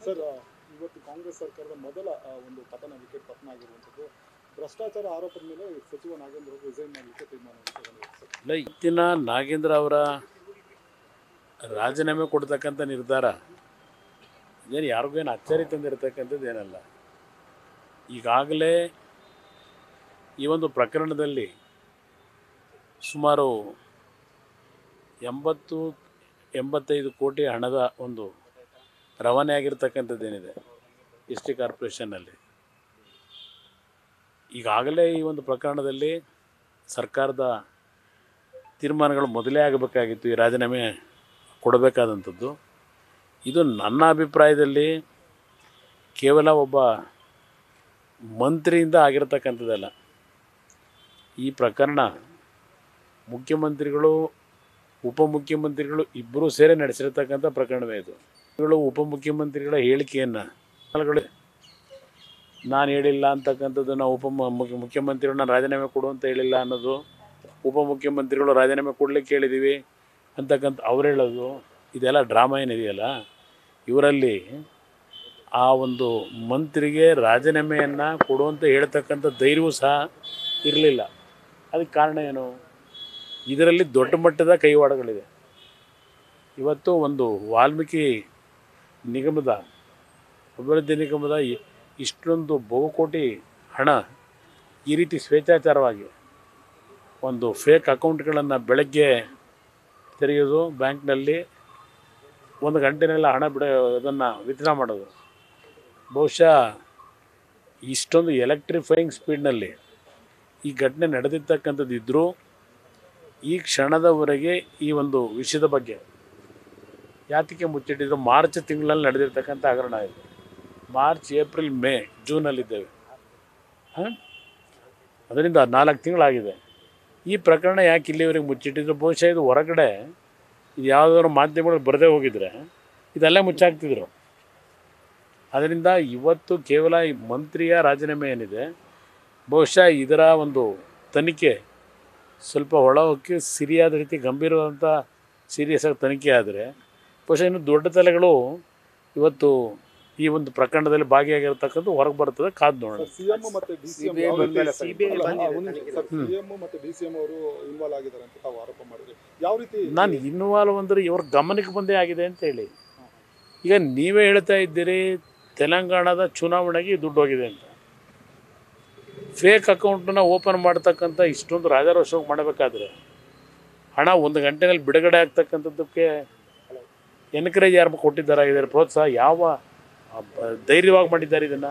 Sir ಆ, ಇವತ್ತು ಕಾಂಗ್ರೆಸ್ ಸರ್ಕಾರದ ಮೊದಲ ಆ, ಒಂದು ಪತನ ವಿಕೆಟ್ ಪತನ ಆಗಿರುವಂಥದ್ದು ಭ್ರಷ್ಟಾಚಾರ ಆರೋಪದ ಮೇಲೆ ಸಚಿವ ನಾಗೇಂದ್ರ ಅವರು ರಿಸೈನ್ ಮಾಡಲಿಕ್ಕೆ ತೀರ್ಮಾನವನ್ನು ತಗೊಂಡಿದ್ದಾರೆ ಸರ್ ಇಲ್ಲ ಇವತ್ತಿನ ನಾಗೇಂದ್ರ ಅವರ ರಾಜೀನಾಮೆ ಕೊಡ್ತಕ್ಕಂಥ ನಿರ್ಧಾರ ಇದೇನು ಯಾರಿಗೂ ಏನು ಅಚ್ಚರಿ ತಂದಿರತಕ್ಕಂಥದ್ದು ಏನಲ್ಲ ಈಗಾಗಲೇ ಈ ಒಂದು ಪ್ರಕರಣದಲ್ಲಿ ಸುಮಾರು ಎಂಬತ್ತು ಎಂಬತ್ತೈದು ಕೋಟಿ ಹಣದ ಒಂದು ರವಾನೆ ಆಗಿರ್ತಕ್ಕಂಥದ್ದೇನಿದೆ ಎಸ್ ಟಿ ಕಾರ್ಪೊರೇಷನ್ನಲ್ಲಿ ಈಗಾಗಲೇ ಈ ಒಂದು ಪ್ರಕರಣದಲ್ಲಿ ಸರ್ಕಾರದ ತೀರ್ಮಾನಗಳು ಮೊದಲೇ ಆಗಬೇಕಾಗಿತ್ತು ಈ ರಾಜೀನಾಮೆ ಕೊಡಬೇಕಾದಂಥದ್ದು ಇದು ನನ್ನ ಅಭಿಪ್ರಾಯದಲ್ಲಿ ಕೇವಲ ಒಬ್ಬ ಮಂತ್ರಿಯಿಂದ ಆಗಿರತಕ್ಕಂಥದ್ದಲ್ಲ ಈ ಪ್ರಕರಣ ಮುಖ್ಯಮಂತ್ರಿಗಳು ಉಪಮುಖ್ಯಮಂತ್ರಿಗಳು ಇಬ್ಬರೂ ಸೇರಿ ನಡೆಸಿರ್ತಕ್ಕಂಥ ಪ್ರಕರಣವೇ ಇದು ಇವುಗಳು ಉಪಮುಖ್ಯಮಂತ್ರಿಗಳ ಹೇಳಿಕೆಯನ್ನು ನಾನು ಹೇಳಿಲ್ಲ ಅಂತಕ್ಕಂಥದ್ದು ನಾವು ಉಪ ಮುಖ್ಯ ಮುಖ್ಯಮಂತ್ರಿಗಳನ್ನ ರಾಜೀನಾಮೆ ಕೊಡು ಅಂತ ಹೇಳಿಲ್ಲ ಅನ್ನೋದು ಉಪಮುಖ್ಯಮಂತ್ರಿಗಳು ರಾಜೀನಾಮೆ ಕೊಡ್ಲಿಕ್ಕೆ ಹೇಳಿದ್ದೀವಿ ಅಂತಕ್ಕಂಥ ಅವ್ರು ಹೇಳೋದು ಇದೆಲ್ಲ ಡ್ರಾಮಾ ಏನಿದೆಯಲ್ಲ ಇವರಲ್ಲಿ ಆ ಒಂದು ಮಂತ್ರಿಗೆ ರಾಜೀನಾಮೆಯನ್ನು ಕೊಡುವಂತ ಹೇಳ್ತಕ್ಕಂಥ ಧೈರ್ಯವೂ ಸಹ ಇರಲಿಲ್ಲ ಅದಕ್ಕೆ ಕಾರಣ ಏನು ಇದರಲ್ಲಿ ದೊಡ್ಡ ಮಟ್ಟದ ಕೈವಾಡಗಳಿದೆ ಇವತ್ತು ಒಂದು ವಾಲ್ಮೀಕಿ ನಿಗಮದ ಅಭಿವೃದ್ಧಿ ನಿಗಮದ ಇ- ಇಷ್ಟೊಂದು ಬಹುಕೋಟಿ ಹಣ ಈ ರೀತಿ ಸ್ವೇಚ್ಛಾಚಾರವಾಗಿ ಒಂದು ಫೇಕ್ ಅಕೌಂಟ್ಗಳನ್ನು ಬೆಳಗ್ಗೆ ತೆರೆಯೋದು ಬ್ಯಾಂಕ್ನಲ್ಲಿ ಒಂದು ಗಂಟೆನೆಲ್ಲ ಹಣ ಬಿಡ ಅದನ್ನು ವಿತ್ಡ್ರಾ ಮಾಡೋದು ಬಹುಶಃ ಇಷ್ಟೊಂದು ಎಲೆಕ್ಟ್ರಿಫೈಯಿಂಗ್ ಸ್ಪೀಡ್ನಲ್ಲಿ ಈ ಘಟನೆ ನಡೆದಿರ್ತಕ್ಕಂಥದ್ದು ಇದ್ದರೂ ಈ ಕ್ಷಣದವರೆಗೆ ಈ ಒಂದು ವಿಷಯದ ಬಗ್ಗೆ ಯಾತಕ್ಕೆ ಮುಚ್ಚಿಟ್ಟಿದ್ರು ಮಾರ್ಚ್ ತಿಂಗಳಲ್ಲಿ ನಡೆದಿರ್ತಕ್ಕಂಥ ಹಗರಣ ಇದು ಮಾರ್ಚ್ ಏಪ್ರಿಲ್ ಮೇ ಜೂನಲ್ಲಿದ್ದೇವೆ ಹಾಂ ಅದರಿಂದ ನಾಲ್ಕು ತಿಂಗಳಾಗಿದೆ ಈ ಪ್ರಕರಣ ಯಾಕೆ ಇಲ್ಲಿವರೆಗೆ ಮುಚ್ಚಿಟ್ಟಿದ್ರು ಬಹುಶಃ ಇದು ಹೊರಗಡೆ ಇದು ಯಾವುದಾದ್ರು ಮಾಧ್ಯಮಗಳು ಬರದೇ ಹೋಗಿದ್ರೆ ಇದೆಲ್ಲ ಮುಚ್ಚಾಕ್ತಿದ್ರು ಅದರಿಂದ ಇವತ್ತು ಕೇವಲ ಈ ಮಂತ್ರಿಯ ರಾಜೀನಾಮೆ ಏನಿದೆ ಬಹುಶಃ ಇದರ ಒಂದು ತನಿಖೆ ಸ್ವಲ್ಪ ಒಳಹೊಕ್ಕಿ ಸಿರಿಯಾದ ರೀತಿ ಗಂಭೀರವಾದಂಥ ಸೀರಿಯಸ್ ಆಗಿ ತನಿಖೆ ಆದರೆ ಬಹುಶಃ ಇನ್ನು ದೊಡ್ಡ ತಲೆಗಳು ಇವತ್ತು ಈ ಒಂದು ಪ್ರಕರಣದಲ್ಲಿ ಭಾಗಿಯಾಗಿರ್ತಕ್ಕಂಥ ಹೊರಗೆ ಬರ್ತದೆ ಕಾದು ನೋಡೋಣ ಸರ್ ಸಿಎಂ ಮತ್ತೆ ಡಿಸಿಎಂ CBI ಬಂದ್ಮೇಲೆ ಸರ್ ಸರ್ ಸಿಎಂ ಮತ್ತೆ ಡಿಸಿಎಂ ಅವರು ಇನ್ವಾಲ್ವ್ ಆಗಿದ್ದಾರೆ ಅಂತ ತಾವು ಆರೋಪ ಮಾಡಿದ್ರಿ ಯಾವ ರೀತಿ ನಾನು ಇನ್ವಾಲ್ವ್ ಅಂದರೆ ಇವ್ರ ಗಮನಕ್ಕೆ ಬಂದೇ ಆಗಿದೆ ಅಂತ ಹೇಳಿ ಈಗ ನೀವೇ ಹೇಳ್ತಾ ಇದ್ದೀರಿ ತೆಲಂಗಾಣದ ಚುನಾವಣೆಗೆ ದುಡ್ಡು ಹೋಗಿದೆ ಅಂತ ಫೇಕ್ ಅಕೌಂಟನ್ನ ಓಪನ್ ಮಾಡ್ತಕ್ಕಂಥ ಇಷ್ಟೊಂದು ರಾಜಾರೋಷವಾಗಿ ಮಾಡಬೇಕಾದ್ರೆ ಹಣ ಒಂದು ಗಂಟೆನಲ್ಲಿ ಬಿಡುಗಡೆ ಆಗ್ತಕ್ಕಂಥದ್ದಕ್ಕೆ ಎನ್ಕರೇಜ್ ಯಾರು ಕೊಟ್ಟಿದ್ದಾರೆ ಇದರ ಪ್ರೋತ್ಸಾಹ ಯಾವ ಆ, ಬ- ಧೈರ್ಯವಾಗಿ ಮಾಡಿದ್ದಾರೆ ಇದನ್ನು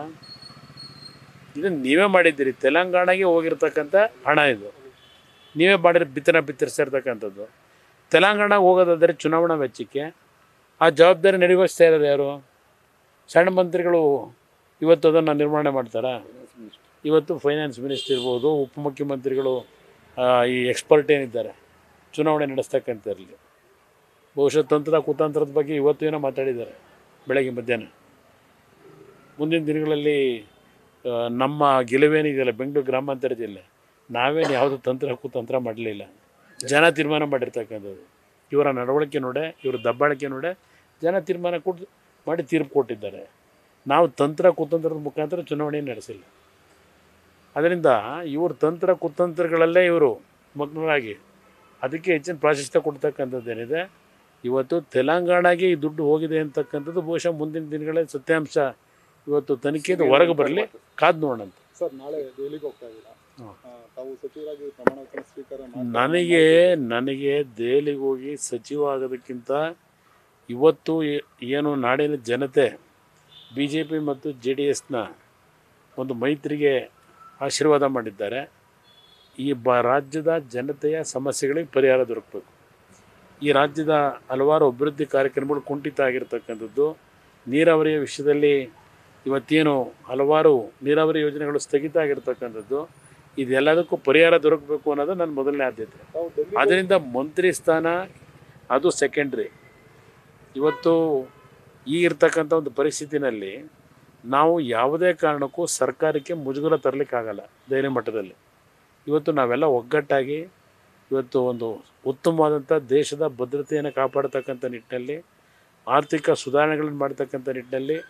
ಇದನ್ನು ನೀವೇ ಮಾಡಿದ್ದೀರಿ ತೆಲಂಗಾಣಗೆ ಹೋಗಿರ್ತಕ್ಕಂಥ ಹಣ ಇದು ನೀವೇ ಮಾಡಿರೋ ಬಿತ್ತನೆ ಬಿತ್ತರಿಸಿರ್ತಕ್ಕಂಥದ್ದು ತೆಲಂಗಾಣಗೆ ಹೋಗೋದಾದರೆ ಚುನಾವಣಾ ವೆಚ್ಚಕ್ಕೆ ಆ ಜವಾಬ್ದಾರಿ ನಿರ್ವಹಿಸ್ತಾ ಇರೋದು ಯಾರು ಸಣ್ಣ ಮಂತ್ರಿಗಳು ಇವತ್ತು ಅದನ್ನು ನಿರ್ವಹಣೆ ಮಾಡ್ತಾರಾ ಇವತ್ತು ಫೈನಾನ್ಸ್ ಮಿನಿಸ್ಟರ್ ಇರ್ಬೋದು ಉಪಮುಖ್ಯಮಂತ್ರಿಗಳು ಆ, ಈ ಎಕ್ಸ್ಪರ್ಟ್ ಏನಿದ್ದಾರೆ ಚುನಾವಣೆ ನಡೆಸ್ತಕ್ಕಂಥದ್ರಲ್ಲಿ ಬಹುಶಃ ತಂತ್ರ ಕುತಂತ್ರದ ಬಗ್ಗೆ ಇವತ್ತು ಏನೋ ಮಾತಾಡಿದ್ದಾರೆ ಬೆಳಗ್ಗೆ ಮಧ್ಯಾಹ್ನ ಮುಂದಿನ ದಿನಗಳಲ್ಲಿ ಆ, ನಮ್ಮ ಗೆಲುವೇನಿದೆಯಲ್ಲ ಬೆಂಗಳೂರು ಗ್ರಾಮಾಂತರ ಜಿಲ್ಲೆ ನಾವೇನು ಯಾವುದು ತಂತ್ರ ಕುತಂತ್ರ ಮಾಡಲಿಲ್ಲ ಜನ ತೀರ್ಮಾನ ಮಾಡಿರ್ತಕ್ಕಂಥದ್ದು ಇವರ ನಡವಳಿಕೆ ನೋಡೆ ಇವರ ದಬ್ಬಾಳಿಕೆ ನೋಡೆ ಜನ ತೀರ್ಮಾನ ಕೊಟ್ಟು ಮಾಡಿ ತೀರ್ಪು ಕೊಟ್ಟಿದ್ದಾರೆ ನಾವು ತಂತ್ರ ಕುತಂತ್ರದ ಮುಖಾಂತರ ಚುನಾವಣೆ ನಡೆಸಿಲ್ಲ ಅದರಿಂದ ಇವ್ರ ತಂತ್ರ ಕುತಂತ್ರಗಳಲ್ಲೇ ಇವರು ಮಗ್ನರಾಗಿ ಅದಕ್ಕೆ ಹೆಚ್ಚಿನ ಪ್ರಾಶಸ್ತ್ಯ ಕೊಡ್ತಕ್ಕಂಥದ್ದೇನಿದೆ ಇವತ್ತು ತೆಲಂಗಾಣಗೆ ಈ ದುಡ್ಡು ಹೋಗಿದೆ ಅಂತಕ್ಕಂಥದ್ದು ಬಹುಶಃ ಮುಂದಿನ ದಿನಗಳಲ್ಲಿ ಸತ್ಯಾಂಶ ಇವತ್ತು ತನಿಖೆಯಿಂದ ಹೊರಗೆ ಬರಲಿ ಕಾದು ನೋಡೋಣ ಸರ್ ನಾಳೆ ದೆಹಲಿಗೆ ಹೋಗ್ತಾ ಇದ್ದೀರಾ ಹ್ಮ್. ಆ, ತಾವು ಸಚಿವರಾಗಿ ಪ್ರಮಾಣ ವಚನ ಸ್ವೀಕಾರ ಮಾಡ್ತಾ- ನನಗೆ ನನಗೆ ದೆಹಲಿಗೆ ಹೋಗಿ ಸಚಿವ ಆಗೋದಕ್ಕಿಂತ ಇವತ್ತು ಏ- ಏನು ನಾಡಿನ ಜನತೆ ಬಿ ಜೆ ಪಿ ಮತ್ತು ಜೆ ಡಿ ಎಸ್ನ ಒಂದು ಮೈತ್ರಿಗೆ ಆಶೀರ್ವಾದ ಮಾಡಿದ್ದಾರೆ ಈ ಬ ರಾಜ್ಯದ ಜನತೆಯ ಸಮಸ್ಯೆಗಳಿಗೆ ಪರಿಹಾರ ದೊರಕಬೇಕು ಈ ರಾಜ್ಯದ ಹಲವಾರು ಅಭಿವೃದ್ಧಿ ಕಾರ್ಯಕ್ರಮಗಳು ಕುಂಠಿತ ಆಗಿರ್ತಕ್ಕಂಥದ್ದು ನೀರಾವರಿಯ ವಿಷಯದಲ್ಲಿ ಇವತ್ತೇನು ಹಲವಾರು ನೀರಾವರಿ ಯೋಜನೆಗಳು ಸ್ಥಗಿತ ಆಗಿರ್ತಕ್ಕಂಥದ್ದು ಇದೆಲ್ಲದಕ್ಕೂ ಪರಿಹಾರ ದೊರಕಬೇಕು ಅನ್ನೋದು ನನ್ನ ಮೊದಲನೇ ಆದ್ಯತೆ ತಾವು ಡೆಲ್ಲಿ ಅದರಿಂದ ಮಂತ್ರಿ ಸ್ಥಾನ ಅದು ಸೆಕೆಂಡ್ರಿ ಇವತ್ತು ಈ ಇರ್ತಕ್ಕಂಥ ಒಂದು ಪರಿಸ್ಥಿತಿನಲ್ಲಿ ನಾವು ಯಾವುದೇ ಕಾರಣಕ್ಕೂ ಸರ್ಕಾರಕ್ಕೆ ಮುಜುಗರ ತರಲಿಕ್ಕಾಗಲ್ಲ ಧೈರ್ಯ ಮಟ್ಟದಲ್ಲಿ ಇವತ್ತು ನಾವೆಲ್ಲ ಒಗ್ಗಟ್ಟಾಗಿ ಇವತ್ತು ಒಂದು ಉತ್ತಮವಾದಂಥ ದೇಶದ ಭದ್ರತೆಯನ್ನು ಕಾಪಾಡ್ತಕ್ಕಂಥ ನಿಟ್ಟಿನಲ್ಲಿ ಆರ್ಥಿಕ ಸುಧಾರಣೆಗಳನ್ನು ಮಾಡ್ತಕ್ಕಂಥ ನಿಟ್ಟಿನಲ್ಲಿ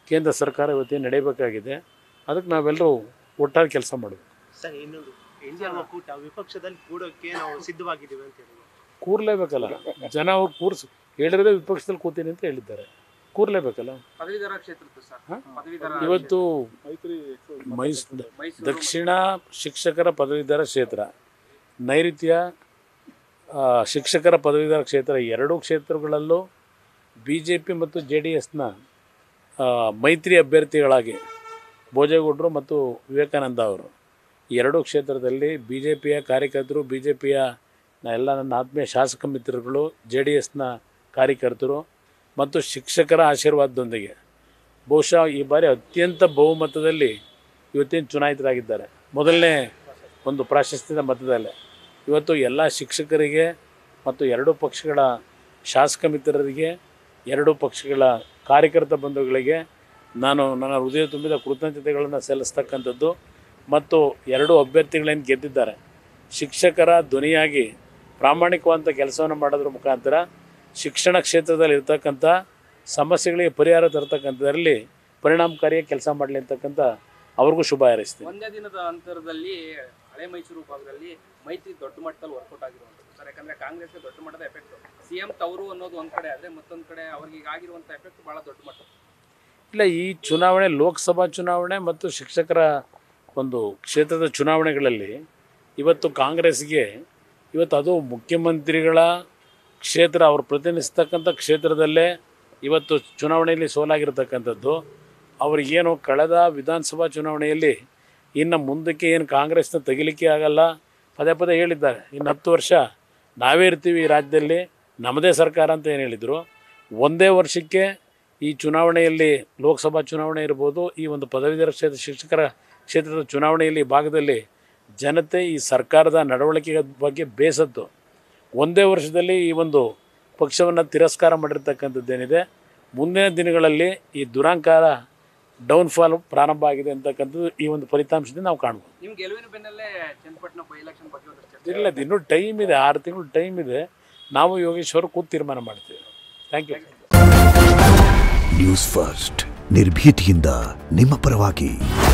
ಕೇಂದ್ರ ಸರ್ಕಾರ ಇವತ್ತೇನು ನಡೀಬೇಕಾಗಿದೆ ಅದಕ್ಕೆ ನಾವೆಲ್ಲರೂ ಒಟ್ಟಾಗಿ ಕೆಲಸ ಮಾಡಬೇಕು ಸರ್ ಇನ್ನೊಂದು ಇಂಡಿಯಾ ಒಕ್ಕೂಟ ವಿಪಕ್ಷದಲ್ಲಿ ಕೂಡೋಕೆ ನಾವು ಸಿದ್ಧವಾಗಿದ್ದೀವಿ ಅಂತ ಹೇಳಿದ್ರು ಕೂರ್ಲೇಬೇಕಲ್ಲ ಜನ ಅವ್ರು ಕೂರ್ಸ್ ಹೇಳಿರೋದೇ ವಿಪಕ್ಷದಲ್ಲಿ ಕೂತೀನಿ ಅಂತ ಹೇಳಿದ್ದಾರೆ ಕೂರ್ಲೇಬೇಕಲ್ಲ ಪದವೀಧರ ಕ್ಷೇತ್ರದ್ದು ಸರ್ ಹಾ? ಪದವೀಧರ ಇವತ್ತು ಮೈತ್ರಿ ಮೈಸೂರು ಮೈಸೂರು ದಕ್ಷಿಣ ಶಿಕ್ಷಕರ ಪದವೀಧರ ಕ್ಷೇತ್ರ ನೈಋತ್ಯ ಆ, ಶಿಕ್ಷಕರ ಪದವೀಧರ ಕ್ಷೇತ್ರ ಎರಡೂ ಕ್ಷೇತ್ರಗಳಲ್ಲೂ ಬಿ ಜೆ ಪಿ ಮತ್ತು ಜೆ ಡಿ ಎಸ್ನ ಮೈತ್ರಿ ಅಭ್ಯರ್ಥಿಗಳಾಗಿ ಭೋಜೇಗೌಡರು ಮತ್ತು ವಿವೇಕಾನಂದ ಅವರು ಈ ಎರಡೂ ಕ್ಷೇತ್ರದಲ್ಲಿ ಬಿ ಜೆ ಪಿಯ ಕಾರ್ಯಕರ್ತರು ಬಿ ಜೆ ಪಿಯ ಎಲ್ಲ ನನ್ನ ಆತ್ಮೀಯ ಶಾಸಕ ಮಿತ್ರರುಗಳು ಜೆ ಡಿ ಎಸ್ನ ಕಾರ್ಯಕರ್ತರು ಮತ್ತು ಶಿಕ್ಷಕರ ಆಶೀರ್ವಾದದೊಂದಿಗೆ ಬಹುಶಃ ಈ ಬಾರಿ ಅತ್ಯಂತ ಬಹುಮತದಲ್ಲಿ ಇವತ್ತೇನು ಚುನಾಯಿತರಾಗಿದ್ದಾರೆ ಮೊದಲನೇ ಒಂದು ಪ್ರಾಶಸ್ತ್ಯದ ಮತದಲ್ಲೇ ಇವತ್ತು ಎಲ್ಲ ಶಿಕ್ಷಕರಿಗೆ ಮತ್ತು ಎರಡೂ ಪಕ್ಷಗಳ ಶಾಸಕ ಮಿತ್ರರಿಗೆ ಎರಡೂ ಪಕ್ಷಗಳ ಕಾರ್ಯಕರ್ತ ಬಂಧುಗಳಿಗೆ ನಾನು ನನ್ನ ಹೃದಯ ತುಂಬಿದ ಕೃತಜ್ಞತೆಗಳನ್ನು ಸಲ್ಲಿಸ್ತಕ್ಕಂಥದ್ದು ಮತ್ತು ಎರಡೂ ಅಭ್ಯರ್ಥಿಗಳೇನು ಗೆದ್ದಿದ್ದಾರೆ ಶಿಕ್ಷಕರ ಧ್ವನಿಯಾಗಿ ಪ್ರಾಮಾಣಿಕವಾದಂಥ ಕೆಲಸವನ್ನು ಮಾಡೋದ್ರ ಮುಖಾಂತರ ಶಿಕ್ಷಣ ಕ್ಷೇತ್ರದಲ್ಲಿ ಇರ್ತಕ್ಕಂಥ ಸಮಸ್ಯೆಗಳಿಗೆ ಪರಿಹಾರ ತರ್ತಕ್ಕಂಥದ್ರಲ್ಲಿ ಪರಿಣಾಮಕಾರಿಯಾಗಿ ಕೆಲಸ ಮಾಡಲಿ ಅಂತಕ್ಕಂಥ ಅವ್ರಿಗೂ ಶುಭ ಹಾರೈಸ್ತೀನಿ ಒಂದೇ ದಿನದ ಅಂತರದಲ್ಲಿ ಹಳೆ ಮೈಸೂರು ಭಾಗದಲ್ಲಿ ಮೈತ್ರಿ ದೊಡ್ಡ ಮಟ್ಟದಲ್ಲಿ ವರ್ಕೌಟ್ ಆಗಿರುವಂಥದ್ದು ಸರ್ ಯಾಕಂದ್ರೆ ಕಾಂಗ್ರೆಸ್ಗೆ ದೊಡ್ಡ ಮಟ್ಟದ ಎಫೆಕ್ಟ್ ಸಿಎಂ ತವರು ಅನ್ನೋದು ಒಂದ್ ಕಡೆ ಆದ್ರೆ ಮತ್ತೊಂದ್ ಕಡೆ ಅವ್ರಿಗೆ ಈಗ ಆಗಿರುವಂತ ಎಫೆಕ್ಟ್ ಬಹಳ ದೊಡ್ಡ ಮಟ್ಟ ಇಲ್ಲ ಈ ಚುನಾವಣೆ ಲೋಕಸಭಾ ಚುನಾವಣೆ ಮತ್ತು ಶಿಕ್ಷಕರ ಒಂದು ಕ್ಷೇತ್ರದ ಚುನಾವಣೆಗಳಲ್ಲಿ ಇವತ್ತು ಕಾಂಗ್ರೆಸ್ಗೆ ಇವತ್ತು ಅದು ಮುಖ್ಯಮಂತ್ರಿಗಳ ಕ್ಷೇತ್ರ ಅವರು ಪ್ರತಿನಿಧಿಸ್ತಕ್ಕಂಥ ಕ್ಷೇತ್ರದಲ್ಲೇ ಇವತ್ತು ಚುನಾವಣೆಯಲ್ಲಿ ಸೋಲಾಗಿರ್ತಕ್ಕಂಥದ್ದು ಅವ್ರಿಗೇನು ಕಳೆದ ವಿಧಾನಸಭಾ ಚುನಾವಣೆಯಲ್ಲಿ ಇನ್ನು ಮುಂದಕ್ಕೆ ಏನು ಕಾಂಗ್ರೆಸ್ನ ತೆಗಿಲಿಕ್ಕೆ ಆಗಲ್ಲ ಪದೇ ಪದೇ ಹೇಳಿದ್ದಾರೆ ಇನ್ನು ಹತ್ತು ವರ್ಷ ನಾವೇ ಇರ್ತೀವಿ ಈ ರಾಜ್ಯದಲ್ಲಿ ನಮ್ಮದೇ ಸರ್ಕಾರ ಅಂತ ಏನು ಹೇಳಿದರು ಒಂದೇ ವರ್ಷಕ್ಕೆ ಈ ಚುನಾವಣೆಯಲ್ಲಿ ಲೋಕಸಭಾ ಚುನಾವಣೆ ಇರ್ಬೋದು ಈ ಒಂದು ಪದವೀಧರ ಕ್ಷೇತ್ರ ಶಿಕ್ಷಕರ ಕ್ಷೇತ್ರದ ಚುನಾವಣೆಯಲ್ಲಿ ಈ ಭಾಗದಲ್ಲಿ ಜನತೆ ಈ ಸರ್ಕಾರದ ನಡವಳಿಕೆ ಬಗ್ಗೆ ಬೇಸತ್ತು ಒಂದೇ ವರ್ಷದಲ್ಲಿ ಈ ಒಂದು ಪಕ್ಷವನ್ನು ತಿರಸ್ಕಾರ ಮಾಡಿರ್ತಕ್ಕಂಥದ್ದೇನಿದೆ ಮುಂದಿನ ದಿನಗಳಲ್ಲಿ ಈ ದುರಾಂಕಾರ ಡೌನ್ಫಾಲ್ ಪ್ರಾರಂಭ ಆಗಿದೆ ಅಂತಕ್ಕಂಥದ್ದು ಈ ಒಂದು ಫಲಿತಾಂಶದಿಂದ ನಾವು ಕಾಣ್ಬೋದು ನಿಮ್ ಗೆಲುವಿನ ಬೆನ್ನಲ್ಲೇ ಚನ್ನಪಟ್ಟಣ ಬೈ ಎಲೆಕ್ಷನ್ ಬಗ್ಗೆ ಒಂದಷ್ಟು ಚರ್ಚೆ ಇಲ್ಲ ಇನ್ನೂ ಟೈಮ್ ಇದೆ ಆರು ತಿಂಗಳು ಟೈಮ್ ಇದೆ ನಾವು ಯೋಗೇಶ್ವರ್ ಕೂತು ತೀರ್ಮಾನ ಮಾಡ್ತೀವಿ ಥ್ಯಾಂಕ್ ಯು ನ್ಯೂಸ್ ಫಸ್ಟ್ ನಿರ್ಭೀತಿಯಿಂದ ನಿಮ್ಮ ಪರವಾಗಿ